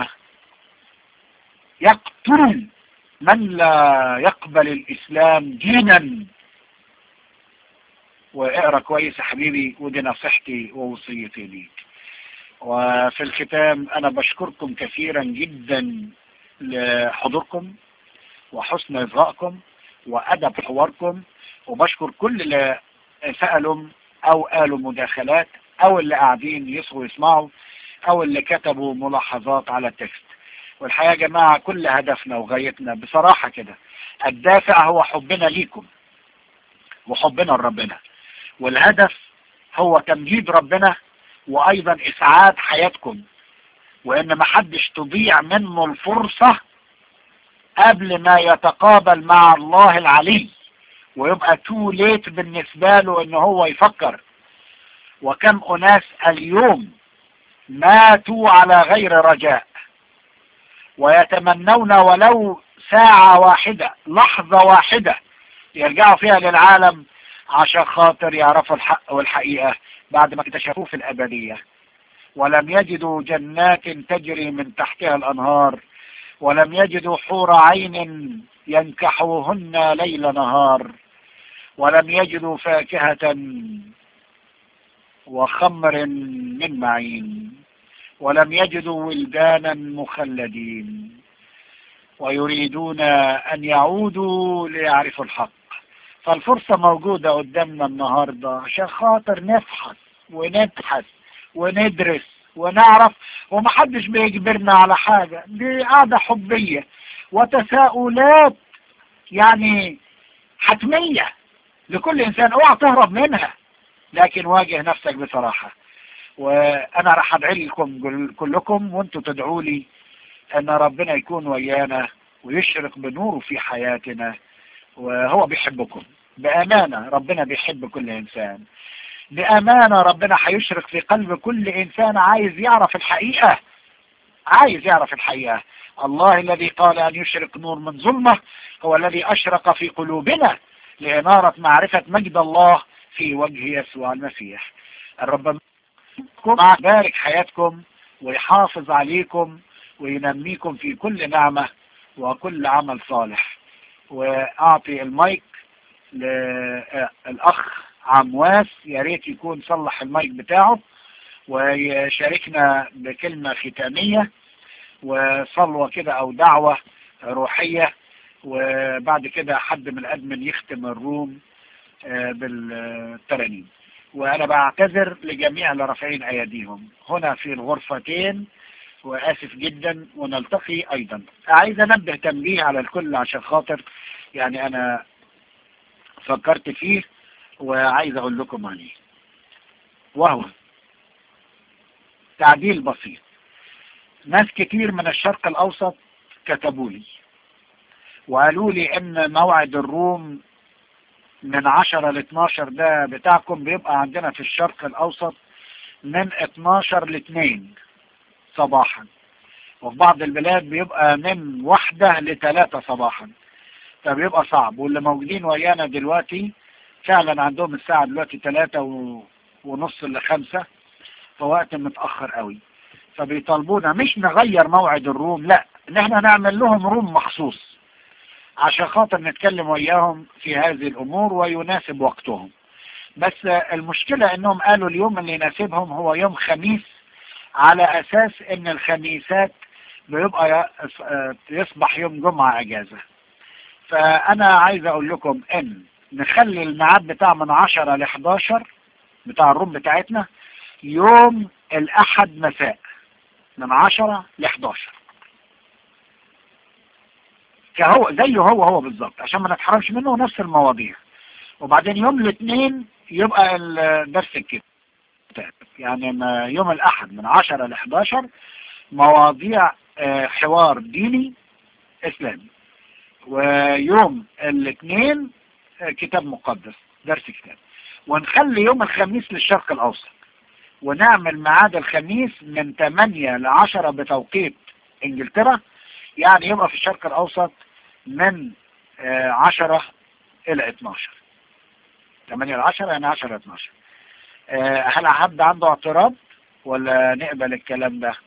يقتل من لا يقبل الاسلام دينا واقرا كويس يا حبيبي ودي نصيحتي ووصيتي ليك وفي الختام انا بشكركم كثيرا جدا لحضوركم وحسن اصغائكم وادب حواركم وبشكر كل اللي سألوا او قالوا مداخلات او اللي قاعدين يصغوا يسمعوا او اللي كتبوا ملاحظات على التكست والحقيقة يا جماعة كل هدفنا وغايتنا بصراحة كده الدافع هو حبنا ليكم وحبنا لربنا والهدف هو تمجيد ربنا وايضا اسعاد حياتكم وان ما حدش تضيع منه الفرصة قبل ما يتقابل مع الله العلي ويبقى تو ليت بالنسبة له ان هو يفكر وكم اناس اليوم ماتوا على غير رجاء ويتمنون ولو ساعة واحدة لحظة واحدة يرجعوا فيها للعالم عشان خاطر يعرفوا الحق والحقيقة بعد ما اكتشفوه في الأبدية ولم يجدوا جنات تجري من تحتها الأنهار ولم يجدوا حور عين ينكحوهن ليل نهار ولم يجدوا فاكهة وخمر من معين ولم يجدوا ولدانا مخلدين ويريدون أن يعودوا ليعرفوا الحق فالفرصة موجودة قدامنا النهاردة عشان خاطر نفحص ونبحث وندرس ونعرف ومحدش بيجبرنا على حاجة دي قاعدة حبية وتساؤلات يعني حتمية لكل إنسان اوعى تهرب منها لكن واجه نفسك بصراحة وأنا راح أدعي لكم كلكم وأنتوا تدعوا لي أن ربنا يكون ويانا ويشرق بنوره في حياتنا وهو بيحبكم بأمانة ربنا بيحب كل إنسان بأمانة ربنا هيشرق في قلب كل إنسان عايز يعرف الحقيقة عايز يعرف الحقيقة الله الذي قال أن يشرق نور من ظلمة هو الذي أشرق في قلوبنا لإنارة معرفة مجد الله في وجه يسوع المسيح الرب يبارك حياتكم ويحافظ عليكم وينميكم في كل نعمة وكل عمل صالح وأعطي المايك للأخ عمواس يا ريت يكون صلح المايك بتاعه ويشاركنا بكلمة ختامية وصلوة كده أو دعوة روحية وبعد كده حد من الأدمن يختم الروم بالترانيم وأنا بعتذر لجميع اللي رافعين أيديهم هنا في الغرفتين وآسف جدا ونلتقي أيضا عايز أنبه تنبيه على الكل عشان خاطر يعني أنا فكرت فيه وعايز أقول لكم عليه وهو تعديل بسيط ناس كتير من الشرق الأوسط كتبوا لي وقالوا لي ان موعد الروم من 10 ل 12 ده بتاعكم بيبقى عندنا في الشرق الاوسط من 12 ل 2 صباحا وفي بعض البلاد بيبقى من واحدة لثلاثة صباحا فبيبقى صعب واللي موجودين ويانا دلوقتي فعلا عندهم الساعة دلوقتي ثلاثة ونص لخمسة فوقت متأخر قوي فبيطالبونا مش نغير موعد الروم لا ان احنا نعمل لهم روم مخصوص عشان خاطر نتكلم وياهم في هذه الامور ويناسب وقتهم بس المشكلة انهم قالوا اليوم اللي يناسبهم هو يوم خميس على اساس ان الخميسات بيبقى يصبح يوم جمعة اجازة فانا عايز اقول لكم ان نخلي الميعاد بتاع من 10 ل 11 بتاع الروم بتاعتنا يوم الاحد مساء من 10 ل 11 كهو زيه هو هو بالظبط عشان ما نتحرمش منه نفس المواضيع وبعدين يوم الاثنين يبقى الدرس الكتاب يعني يوم الاحد من 10 ل 11 مواضيع حوار ديني اسلامي ويوم الاثنين كتاب مقدس درس كتاب ونخلي يوم الخميس للشرق الاوسط ونعمل ميعاد الخميس من 8 ل 10 بتوقيت انجلترا يعني يبقى في الشرق الاوسط من 10 الى 12 8 ل 10 يعني 10 ل 12 هل حد عنده اعتراض ولا نقبل الكلام ده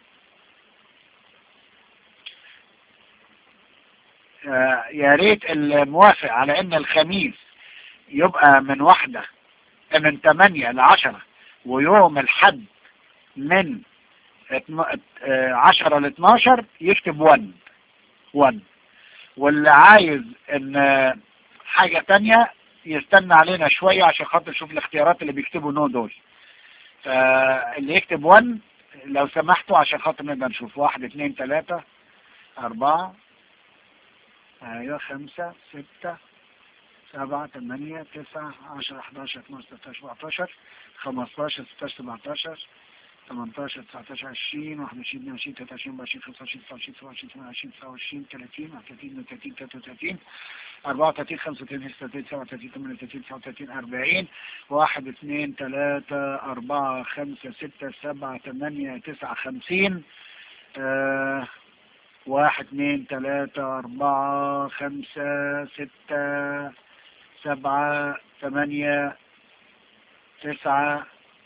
يا ريت الموافق على ان الخميس يبقى من واحدة من 8 ل 10 ويوم الحد من 10 ل 12 يكتب 1 1 واللي عايز ان حاجة تانية يستنى علينا شوية عشان خاطر يشوف الاختيارات اللي بيكتبوا نو دول فاللي يكتب 1 لو سمحتوا عشان خاطر نقدر نشوف واحد اثنين ثلاثة أربعة ايوه خمسة ستة سبعة ثمانية تسعة عشرة 11 12 13 14 15 16 17 18 19 20 21 22 23 24 25 26 27 28 29 30 30 33 34 35 36 37 38 39 40 1 2 3 4 5 6 7 8 9 50 واحد اثنين ثلاثة أربعة خمسة ستة سبعة ثمانية تسعة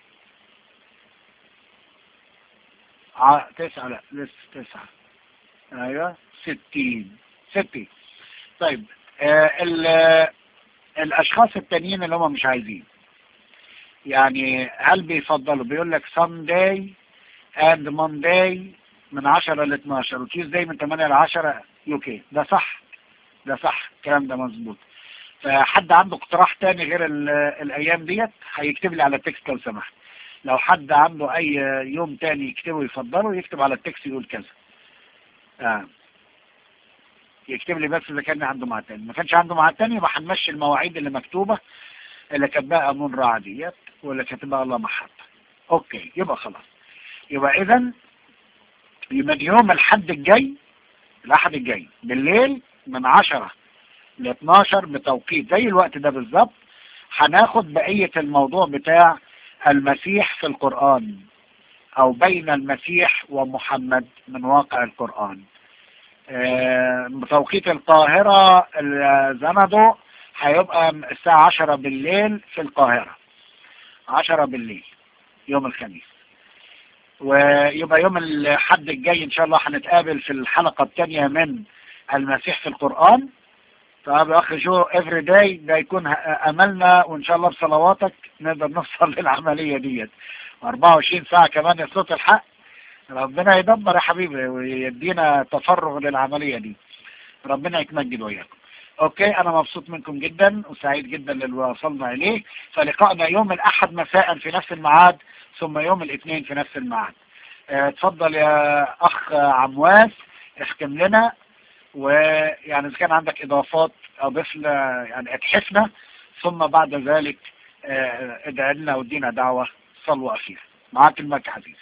ع... تسعة لا لسه تسعة ايوه ستين ستين طيب آه ال... الاشخاص التانيين اللي هم مش عايزين يعني هل بيفضلوا بيقول لك Sunday and Monday من 10 ل 12 وتيوزداي من 8 ل 10 يو كي ده صح ده صح الكلام ده مظبوط فحد عنده اقتراح تاني غير الايام ديت هيكتب لي على التكست لو سمحت لو حد عنده اي يوم تاني يكتبه يفضله يكتب على التكست يقول كذا آه. يكتب لي بس اذا كان عنده ميعاد تاني ما كانش عنده ميعاد تاني يبقى هنمشي المواعيد اللي مكتوبه اللي كاتباها امون رعا ديت واللي كاتبها الله محبه اوكي يبقى خلاص يبقى اذا يبقى يوم الحد الجاي الاحد الجاي بالليل من 10 ل 12 بتوقيت زي الوقت ده بالظبط هناخد بقية الموضوع بتاع المسيح في القرآن او بين المسيح ومحمد من واقع القرآن بتوقيت القاهرة زمده هيبقى الساعة 10 بالليل في القاهرة 10 بالليل يوم الخميس ويبقى يوم الحد الجاي ان شاء الله هنتقابل في الحلقة الثانية من المسيح في القرآن طب يا اخ جو افري داي ده يكون املنا وان شاء الله بصلواتك نقدر نوصل للعملية ديت 24 ساعة كمان يا صوت الحق ربنا يدبر يا حبيبي ويدينا تفرغ للعملية دي ربنا يتمجد وياكم اوكي انا مبسوط منكم جدا وسعيد جدا للي وصلنا اليه فلقائنا يوم الاحد مساء في نفس الميعاد ثم يوم الاثنين في نفس الميعاد اتفضل يا اخ عمواس اختم لنا ويعني اذا كان عندك اضافات اضيف لنا يعني اتحفنا ثم بعد ذلك ادعي لنا ودينا دعوة صلوة اخيرة معاك المايك حبيبي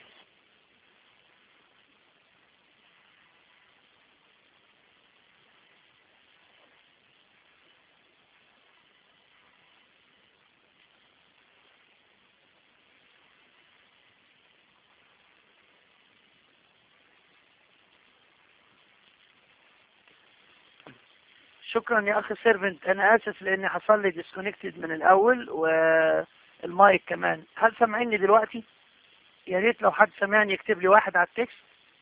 شكرا يا اخي سيرفنت انا اسف لاني حصل لي ديسكونكتد من الاول والمايك كمان هل سامعيني دلوقتي يا ريت لو حد سمعني يكتب لي واحد على التكست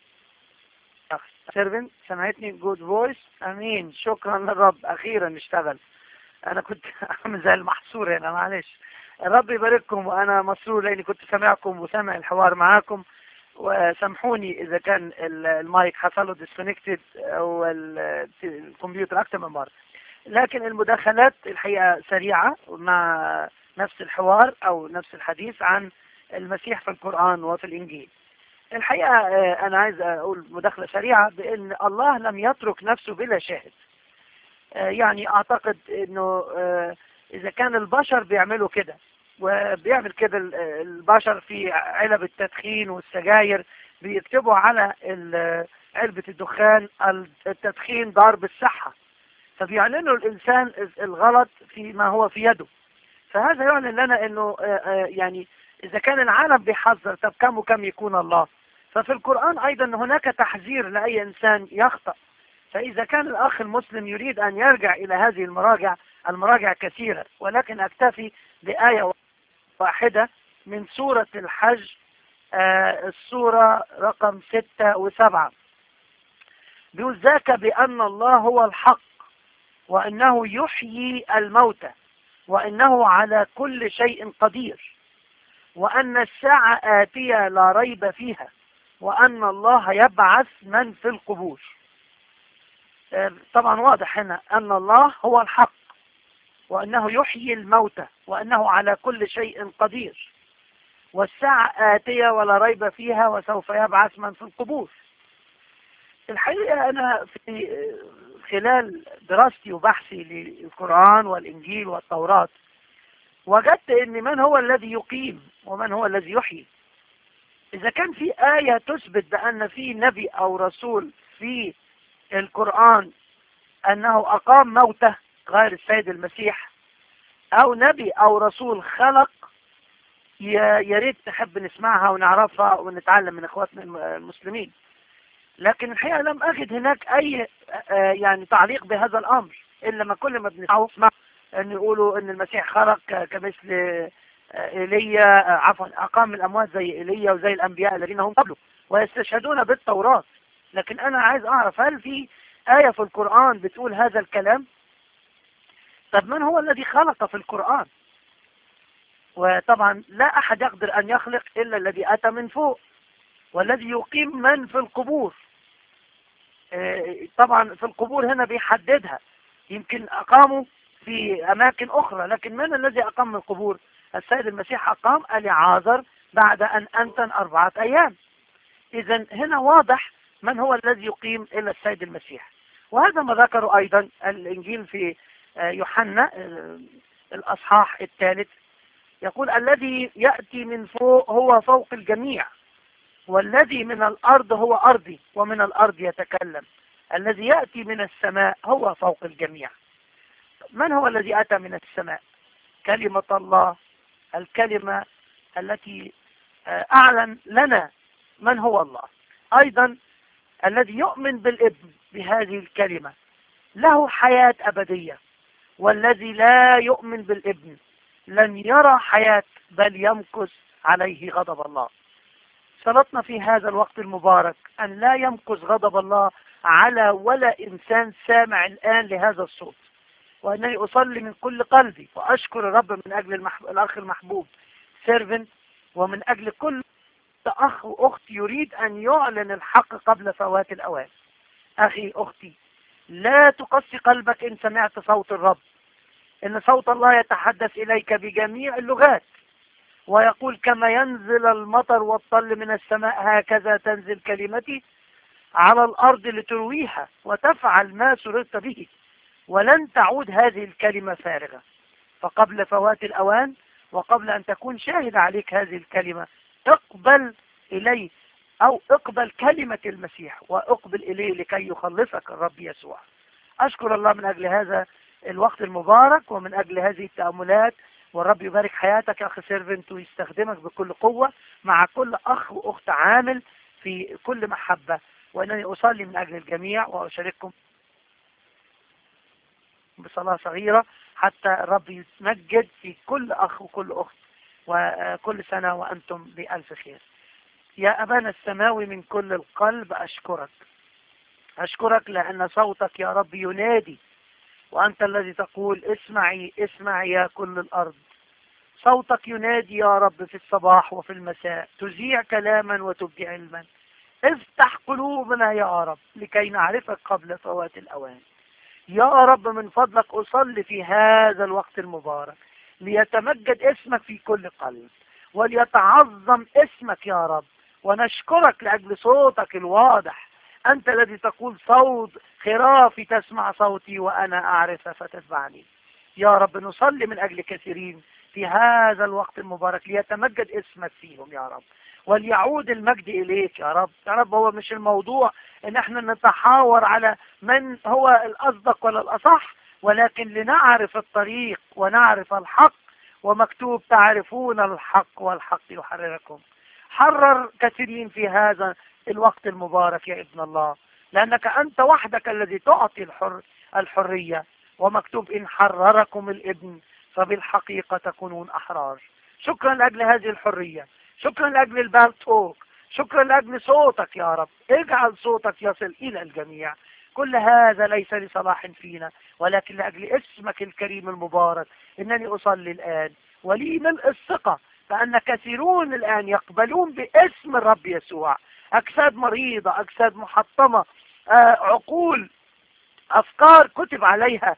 اخ سيرفنت سمعتني جود فويس امين شكرا للرب اخيرا اشتغل انا كنت عامل زي المحصور هنا معلش الرب يبارككم وانا مسرور لاني كنت سامعكم وسامع الحوار معاكم وسامحوني اذا كان المايك حصل له ديسكونكتد او الكمبيوتر اكثر من مره لكن المداخلات الحقيقه سريعه مع نفس الحوار او نفس الحديث عن المسيح في القران وفي الانجيل الحقيقه انا عايز اقول مداخله سريعه بان الله لم يترك نفسه بلا شاهد يعني اعتقد انه اذا كان البشر بيعملوا كده وبيعمل كده البشر في علب التدخين والسجاير بيكتبوا على علبة الدخان التدخين ضار بالصحة فبيعلنوا الإنسان الغلط فيما هو في يده فهذا يعلن لنا أنه يعني إذا كان العالم بيحذر طب كم وكم يكون الله ففي القرآن أيضا هناك تحذير لأي إنسان يخطأ فإذا كان الأخ المسلم يريد أن يرجع إلى هذه المراجع المراجع كثيرة ولكن أكتفي بآية واحدة من سورة الحج آه السورة رقم ستة وسبعة بيقول ذاك بأن الله هو الحق وأنه يحيي الموتى وأنه على كل شيء قدير وأن الساعة آتية لا ريب فيها وأن الله يبعث من في القبور آه طبعا واضح هنا أن الله هو الحق وأنه يحيي الموتى وأنه على كل شيء قدير والساعة آتية ولا ريب فيها وسوف يبعث من في القبور الحقيقة أنا في خلال دراستي وبحثي للقرآن والإنجيل والتوراة وجدت أن من هو الذي يقيم ومن هو الذي يحيي إذا كان في آية تثبت بأن في نبي أو رسول في القرآن أنه أقام موته غير السيد المسيح او نبي او رسول خلق يا ريت نحب نسمعها ونعرفها ونتعلم من اخواتنا المسلمين لكن الحقيقة لم أجد هناك أي آه، يعني تعليق بهذا الأمر إلا ما كل ما بنسمعه أن يقولوا أن المسيح خلق كمثل آه، إيليا آه، عفوا أقام الأموات زي إيليا وزي الأنبياء الذين هم قبله ويستشهدون بالتوراة لكن أنا عايز أعرف هل في آية في القرآن بتقول هذا الكلام طب من هو الذي خلق في القرآن وطبعا لا أحد يقدر أن يخلق إلا الذي أتى من فوق والذي يقيم من في القبور آه، طبعا في القبور هنا بيحددها يمكن أقاموا في أماكن أخرى لكن من الذي أقام من القبور السيد المسيح أقام العازر بعد أن أنتن أربعة أيام إذا هنا واضح من هو الذي يقيم إلا السيد المسيح وهذا ما ذكره أيضا الإنجيل في آه، يوحنا آه، الأصحاح الثالث يقول الذي يأتي من فوق هو فوق الجميع والذي من الأرض هو أرضي ومن الأرض يتكلم الذي يأتي من السماء هو فوق الجميع من هو الذي أتى من السماء كلمة الله الكلمة التي آه، أعلن لنا من هو الله أيضا الذي يؤمن بالابن بهذه الكلمة له حياة أبدية والذي لا يؤمن بالابن لن يرى حياة بل يمكث عليه غضب الله صلتنا في هذا الوقت المبارك أن لا يمكث غضب الله على ولا إنسان سامع الآن لهذا الصوت وأنني أصلي من كل قلبي وأشكر الرب من أجل المحب... الأخ المحبوب سيرفن ومن أجل كل أخ وأخت يريد أن يعلن الحق قبل فوات الأوان أخي أختي لا تقصي قلبك إن سمعت صوت الرب إن صوت الله يتحدث إليك بجميع اللغات ويقول كما ينزل المطر والطل من السماء هكذا تنزل كلمتي على الأرض لترويها وتفعل ما سررت به ولن تعود هذه الكلمة فارغة فقبل فوات الأوان وقبل أن تكون شاهد عليك هذه الكلمة اقبل إليه أو اقبل كلمة المسيح واقبل إليه لكي يخلصك الرب يسوع أشكر الله من أجل هذا الوقت المبارك ومن أجل هذه التأملات والرب يبارك حياتك يا أخي سيرفنت ويستخدمك بكل قوة مع كل أخ وأخت عامل في كل محبة وأنني أصلي من أجل الجميع وأشارككم بصلاة صغيرة حتى الرب يتمجد في كل أخ وكل أخت وكل سنة وأنتم بألف خير يا أبانا السماوي من كل القلب أشكرك أشكرك لأن صوتك يا رب ينادي وأنت الذي تقول اسمعي اسمعي يا كل الأرض صوتك ينادي يا رب في الصباح وفي المساء تذيع كلاما وتبدي علما افتح قلوبنا يا رب لكي نعرفك قبل فوات الأوان يا رب من فضلك أصلي في هذا الوقت المبارك ليتمجد اسمك في كل قلب وليتعظم اسمك يا رب ونشكرك لأجل صوتك الواضح أنت الذي تقول صوت خرافي تسمع صوتي وأنا أعرف فتتبعني يا رب نصلي من أجل كثيرين في هذا الوقت المبارك ليتمجد اسمك فيهم يا رب وليعود المجد إليك يا رب يا رب هو مش الموضوع ان احنا نتحاور على من هو الأصدق ولا الأصح ولكن لنعرف الطريق ونعرف الحق ومكتوب تعرفون الحق والحق يحرركم حرر كثيرين في هذا الوقت المبارك يا ابن الله لأنك أنت وحدك الذي تعطي الحر الحرية ومكتوب إن حرركم الابن فبالحقيقة تكونون أحرار شكرا لأجل هذه الحرية شكرا لأجل البالتوك شكرا لأجل صوتك يا رب اجعل صوتك يصل إلى الجميع كل هذا ليس لصلاح فينا ولكن لأجل اسمك الكريم المبارك إنني أصلي الآن ولي ملء الثقة فأن كثيرون الآن يقبلون باسم الرب يسوع أجساد مريضة أجساد محطمة آه، عقول أفكار كتب عليها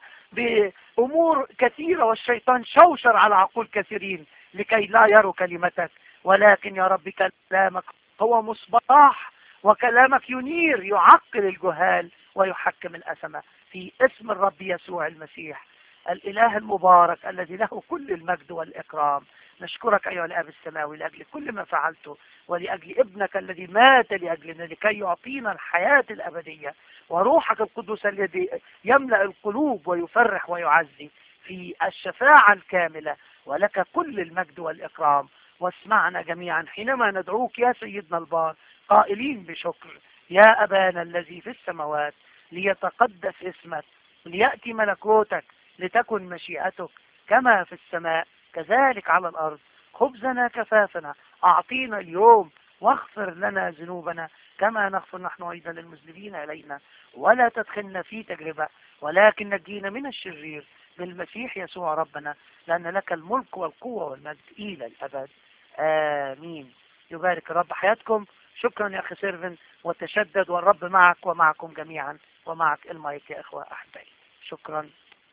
بأمور كثيرة والشيطان شوشر على عقول كثيرين لكي لا يروا كلمتك ولكن يا رب كلامك هو مصباح وكلامك ينير يعقل الجهال ويحكم الأسمة في اسم الرب يسوع المسيح الإله المبارك الذي له كل المجد والإكرام نشكرك أيها الآب السماوي لأجل كل ما فعلته ولأجل ابنك الذي مات لأجلنا لكي يعطينا الحياة الأبدية وروحك القدس الذي يملأ القلوب ويفرح ويعزي في الشفاعة الكاملة ولك كل المجد والإكرام واسمعنا جميعا حينما ندعوك يا سيدنا البار قائلين بشكر يا أبانا الذي في السماوات ليتقدس اسمك ليأتي ملكوتك لتكن مشيئتك كما في السماء كذلك على الأرض خبزنا كفافنا أعطينا اليوم واغفر لنا ذنوبنا كما نغفر نحن أيضا للمذنبين إلينا ولا تدخلنا في تجربة ولكن نجينا من الشرير بالمسيح يسوع ربنا لأن لك الملك والقوة والمجد إلى الأبد آمين يبارك الرب حياتكم شكرا يا أخي سيرفن وتشدد والرب معك ومعكم جميعا ومعك المايك يا إخوة أحبائي شكرا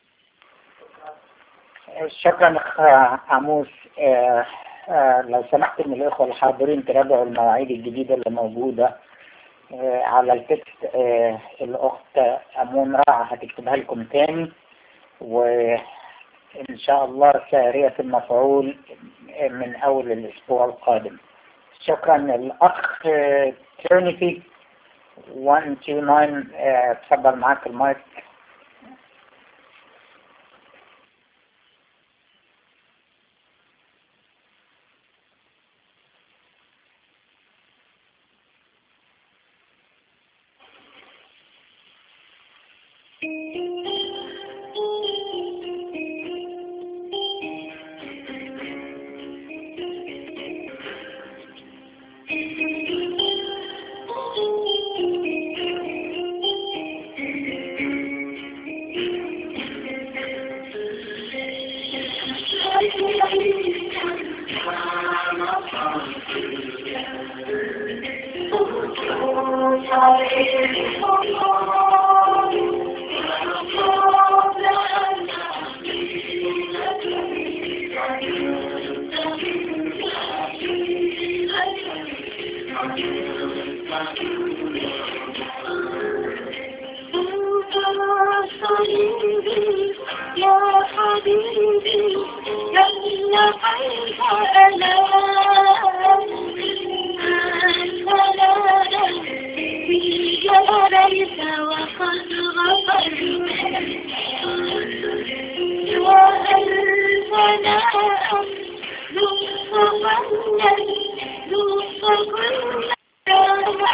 شكرا اخ عموس آه، آه، لو سمحت من الاخوه الحاضرين تراجعوا المواعيد الجديده اللي موجوده آه، على التكست آه، الاخت امون رائعه هتكتبها لكم تاني وان شاء الله ساريه المفعول من اول الاسبوع القادم شكرا الاخ آه، ترينيتي 129 آه، اتفضل معاك المايك يا حبيبي لن حيث أنا ليس وقد غفرت وأنزل لطف من لطف كل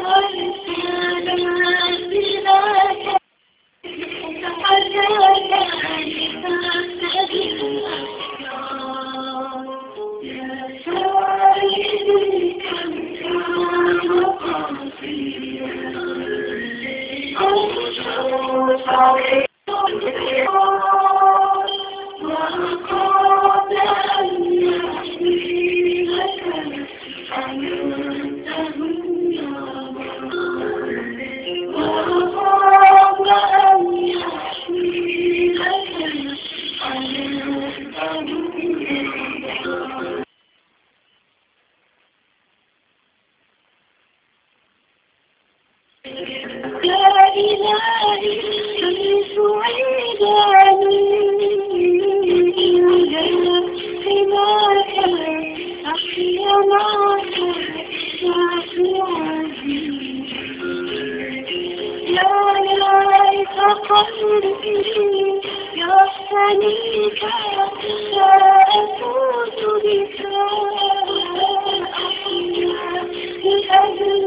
يا إلهي كيف عيداني حماك أحيا معك شافي عزيز يا ليت قلبي يحتنيك لا أفوت بك أحيا لأجل